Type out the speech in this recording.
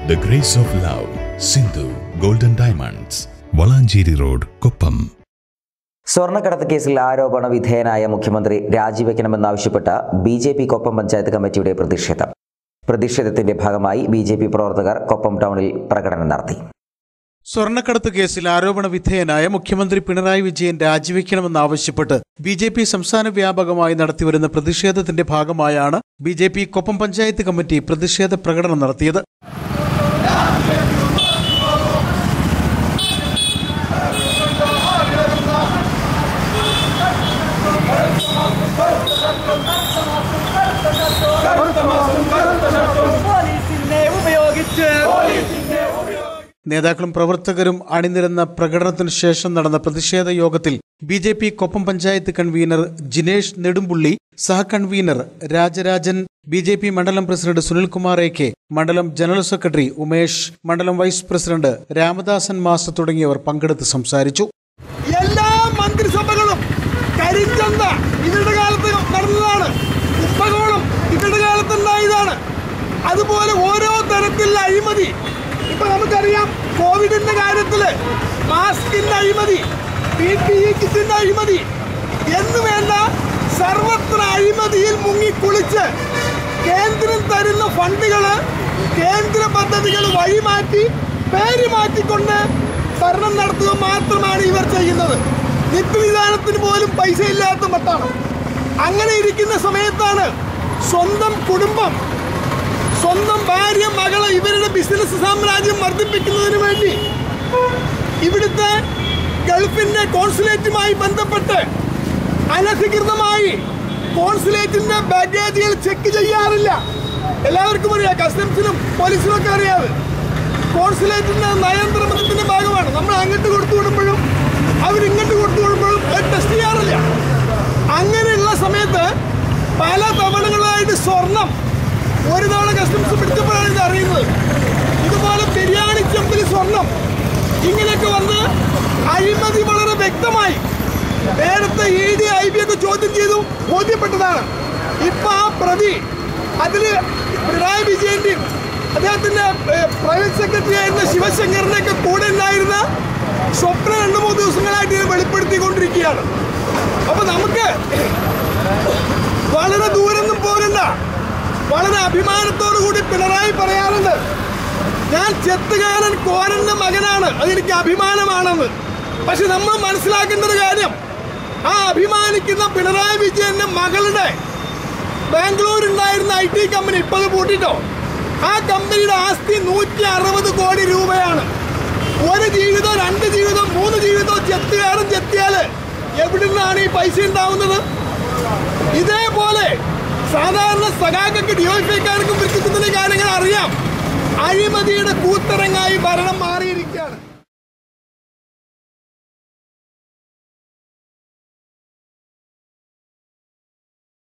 The Grace of Love, Sindhu Golden Diamonds, Valanchery road Koppam സ്വർണ്ണക്കടത്ത് കേസിൽ ആരോപണ വിധേയനായ മുഖ്യമന്ത്രി രാജിവെക്കണമെന്നാവശ്യപ്പെട്ട് B J P Koppam panchayat കമ്മിറ്റിയുടെ പ്രതിഷേധം പ്രതിഷേധത്തിന്റെ ഭാഗമായി ബി ജെ പി പ്രവർത്തകർ കൊപ്പം ടൗണിൽ പ്രകടനം നടത്തി സ്വർണ്ണക്കടത്ത് കേസിൽ ആരോപണ വിധേയനായ മുഖ്യമന്ത്രി പിണറായി വിജയൻ രാജിവെക്കണമെന്നാവശ്യപ്പെട്ട് ബി ജെ പി സംസ്ഥാന വ്യാപകമായി നടത്തിവരുന്ന പ്രതിഷേധത്തിന്റെ ഭാഗമായാണ് B J P Koppam panchayat committee പ്രതിഷേധ പ്രകടനം നടത്തിയത് പോലീസിനെ ഉപയോഗിച്ച് നേതാക്കളും പ്രവർത്തകരും അണിനിരന്ന പ്രകടനത്തിനു ശേഷം നടന്ന പ്രതിഷേധ യോഗത്തിൽ B J P Koppam panchayat convener Jinesh Nedumpully സഹ convener Rajarajan B J P മണ്ഡലം പ്രസിഡന്റ് സുനിൽകുമാർ എ കെ മണ്ഡലം ജനറൽ സെക്രട്ടറി ഉമേഷ് മണ്ഡലം വൈസ് പ്രസിഡന്റ് രാമദാസൻ മാസ്റ്റർ തുടങ്ങിയവർ പങ്കെടുത്ത് സംസാരിച്ചു എല്ലാ മന്ത്രിസഭകളും കരിഞ്ചന്ത ഇവരുടെ കാലത്ത് നടന്നതാണ് കുംഭകോണം ഇവരുടെ കാലത്ത് ഉണ്ടായതാണ് അതുപോലെ ഓരോ തരത്തിലുള്ള അഴിമതി ഇപ്പൊ നമുക്കറിയാം കോവിഡിന്റെ കാര്യത്തില് മാസ്കിന്റെ അഴിമതി പി പി ഇ കിറ്റിന്റെ അഴിമതി എന്ന് വേണ്ട സർവത്ര അഴിമതിയിൽ മുങ്ങിക്കുളിച്ച് കേന്ദ്രം തരുന്ന ഫണ്ടുകള് കേന്ദ്ര പദ്ധതികൾ വഴിമാറ്റി പേര് മാറ്റിക്കൊണ്ട് ഭരണം നടത്തുക മാത്രമാണ് ഇവർ ചെയ്യുന്നത് നിത്യവിധാനത്തിന് പോലും പൈസ ഇല്ലാത്ത മട്ടാണ് അങ്ങനെ ഇരിക്കുന്ന സമയത്താണ് സ്വന്തം കുടുംബം സ്വന്തം ഭാര്യ മകളെ ഇവരുടെ ബിസിനസ് സാമ്രാജ്യം വർദ്ധിപ്പിക്കുന്നതിന് വേണ്ടി ഇവിടുത്തെ ഗൾഫിന്റെ കോൺസുലേറ്റുമായി ബന്ധപ്പെട്ട് അനധികൃതമായി കോൺസുലേറ്റിന്റെ ബാഗേജുകൾ ചെക്ക് ചെയ്യാറില്ല എല്ലാവർക്കും അറിയാം കസ്റ്റംസിനും പോലീസിനും ഒക്കെ അറിയാതെ കോൺസുലേറ്റിന്റെ നയന്ത്രണത്തിന്റെ ഭാഗമാണ് നമ്മൾ അങ്ങോട്ട് കൊടുത്തു വിടുമ്പോഴും അവർ ഇങ്ങോട്ട് കൊടുത്തു വിടുമ്പോഴും അത് ടെസ്റ്റ് ചെയ്യാറില്ല അങ്ങനെയുള്ള സമയത്ത് പല തവണകളായിട്ട് സ്വർണം ഒരു തവണ കസ്റ്റംസ് പിടിച്ചപ്പോഴാണ് ഇത് അറിയുന്നത് ഇതുപോലെ ബിരിയാണി ചെമ്പിൽ സ്വർണം ഇങ്ങനെയൊക്കെ വന്ന് അഴിമതി വളരെ വ്യക്തമായി നേരത്തെ ഇ ഡി ഐ ബി ഒക്കെ ചോദ്യം ചെയ്തു ബോധ്യപ്പെട്ടതാണ് ഇപ്പൊ ആ പ്രതി അതില് പിണറായി വിജയന്റെയും അദ്ദേഹത്തിന്റെ പ്രൈവറ്റ് സെക്രട്ടറി ആയിരുന്ന ശിവശങ്കറിന്റെ ഒക്കെ കൂടെ ഉണ്ടായിരുന്ന സ്വപ്ന രണ്ടു മൂന്ന് ദിവസങ്ങളായിട്ട് ഇത് വെളിപ്പെടുത്തിക്കൊണ്ടിരിക്കുകയാണ് അപ്പൊ നമുക്ക് വളരെ ദൂരൊന്നും പോകണ്ട വളരെ അഭിമാനത്തോടു കൂടി പിണറായി പറയാറുണ്ട് ഞാൻ ചെത്തുകാരൻ കോരന്റെ മകനാണ് അതെനിക്ക് അഭിമാനമാണെന്ന് പക്ഷെ നമ്മൾ മനസ്സിലാക്കേണ്ട ഒരു കാര്യം ആ അഭിമാനിക്കുന്ന പിണറായി വിജയന്റെ മകളുടെ ബാംഗ്ലൂർ ഉണ്ടായിരുന്ന ഐ ടി കമ്പനി ഇപ്പൊ അത് പൂട്ടിട്ടോ ആ കമ്പനിയുടെ ആസ്തി നൂറ്റി അറുപത് കോടി രൂപയാണ് ഒരു ജീവിതം രണ്ട് ജീവിതം മൂന്ന് ജീവിതം ചെത്തുകാരൻ ചെത്തിയാല് എവിടെ നിന്നാണ് ഈ പൈസ ഉണ്ടാവുന്നത് ഇതേപോലെ സാധാരണ സഖാക്കൾക്ക് ഡിവൈഫൈക്കാർക്കും വിൽക്കുന്നതിന്റെ കാര്യങ്ങൾ അറിയാം അഴിമതിയുടെ കൂത്തരങ്ങായി ഭരണം മാറി